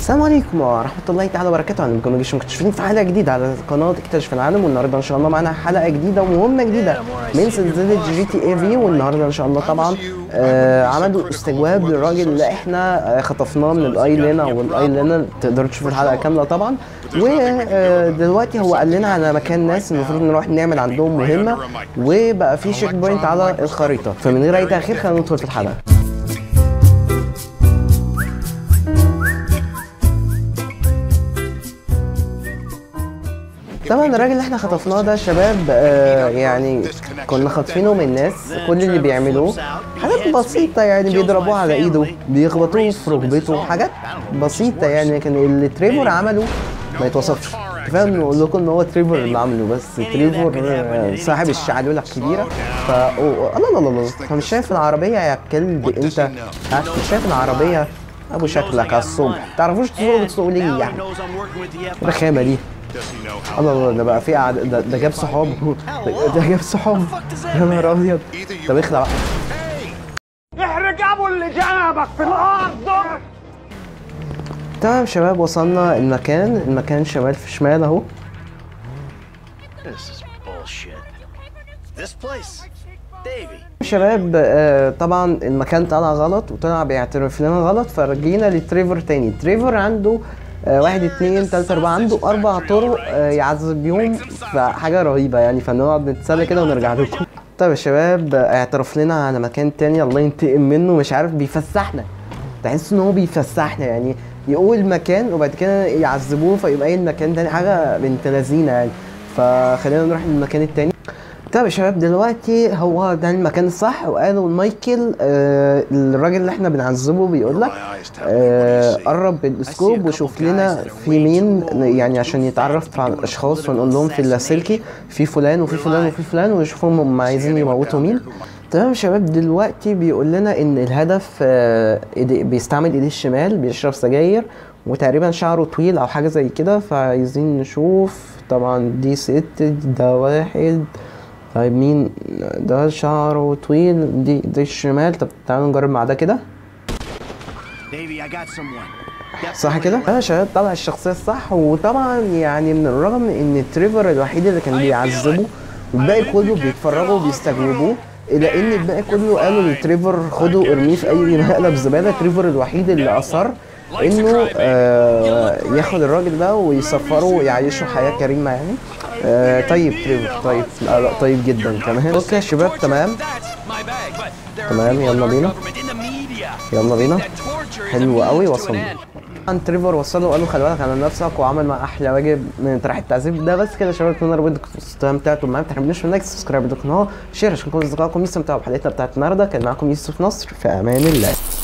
السلام عليكم ورحمة الله تعالى وبركاته أهلا بكم مجيش مكتشفين في حلقة جديدة على قناة اكتشف العالم والنهاردة إن شاء الله معانا حلقة جديدة ومهمة جديدة من سلسلة جي تي اي في والنهاردة إن شاء الله طبعا آه عملوا استجواب للراجل اللي احنا آه خطفناه من الايلانا والايلانا تقدروا تشوفوا الحلقة كاملة طبعا ودلوقتي هو قال لنا على مكان ناس المفروض نروح نعمل عندهم مهمة وبقى في شيك بوينت على الخريطة فمن غير أي تأخير خلينا ندخل في الحلقة طبعا الراجل اللي احنا خطفناه ده شباب آه يعني كنا خاطفينه من الناس كل اللي بيعملوه حاجات بسيطة يعني بيضربوه على ايده بيخبطوه في ركبته حاجات بسيطة يعني لكن اللي تريفور عمله ما يتوصفش كفايه نقول لكم ان هو تريفور اللي عامله بس تريفور آه، صاحب الشعلولة الكبيرة ف أوه، الله الله الله الله أنا مش شايف العربية يا كلب انت ها مش شايف العربية ابو شكلك على الصبح تعرفوش تسوقوا بتسوقوا ليه يعني الرخامة دي الله الله ده بقى في قعد ده, ده جاب صحاب ده, ده جاب صحاب يا نهار ابيض طب اخلع بقى احرق ابو اللي جنبك في الارض تمام شباب وصلنا المكان المكان شمال في شمال اهو This is bullshit. This place? Davey. شباب آه، طبعا المكان طلع غلط وطلع بيعترف لنا غلط فرجينا لتريفر تاني تريفر عنده آه، واحد اتنين تلاتة أربعة عنده أربع طرق آه، يعذب بيهم فحاجة رهيبة يعني فنقعد نتسلى كده ونرجع لكم طيب يا شباب آه، اعترف لنا على مكان تاني الله ينتقم منه مش عارف بيفسحنا تحس ان هو بيفسحنا يعني يقول مكان وبعد كده يعذبوه فيبقى ايه المكان تاني حاجة بنت لذينة يعني فخلينا نروح للمكان التاني طيب يا شباب دلوقتي هو ده المكان الصح وقالوا مايكل آه الراجل اللي احنا بنعذبه بيقول لك آه قرب بالاسكوب وشوف لنا في مين يعني عشان يتعرف على الاشخاص ونقول لهم في اللاسلكي في فلان وفي فلان وفي فلان ويشوفهم هم عايزين يموتوا مين تمام يا شباب دلوقتي بيقول لنا ان الهدف آه إيدي بيستعمل ايديه الشمال بيشرب سجاير وتقريبا شعره طويل او حاجه زي كده فعايزين نشوف طبعا دي ست ده واحد طيب مين ده شعره طويل دي دي الشمال طب تعالوا نجرب مع ده كده Davey, I got someone. صح كده؟ انا شباب طلع الشخصيه الصح وطبعا يعني من الرغم ان تريفر الوحيد اللي كان بيعذبه والباقي كله بيتفرجوا وبيستجوبوه الا ان الباقي كله قالوا لتريفر خدوا ارميه في اي مقلب زباله تريفر الوحيد اللي اصر انه آه ياخد الراجل ده ويسفره ويعيشه حياه كريمه يعني آه طيب تريفر طيب لا لا طيب جدا كمان اوكي يا شباب تمام تمام يلا بينا يلا بينا حلو قوي وصلنا طبعا تريفر وصله وقال له خلي بالك على نفسك وعمل مع احلى واجب من طرح التعذيب ده بس كده يا شباب اتمنى ربنا انكم استمتعتوا معايا ما تحرمناش من لايك سبسكرايب للقناه شير عشان كل اصدقائكم لسه متابعوا حلقتنا بتاعت النهارده كان معاكم يوسف نصر في امان الله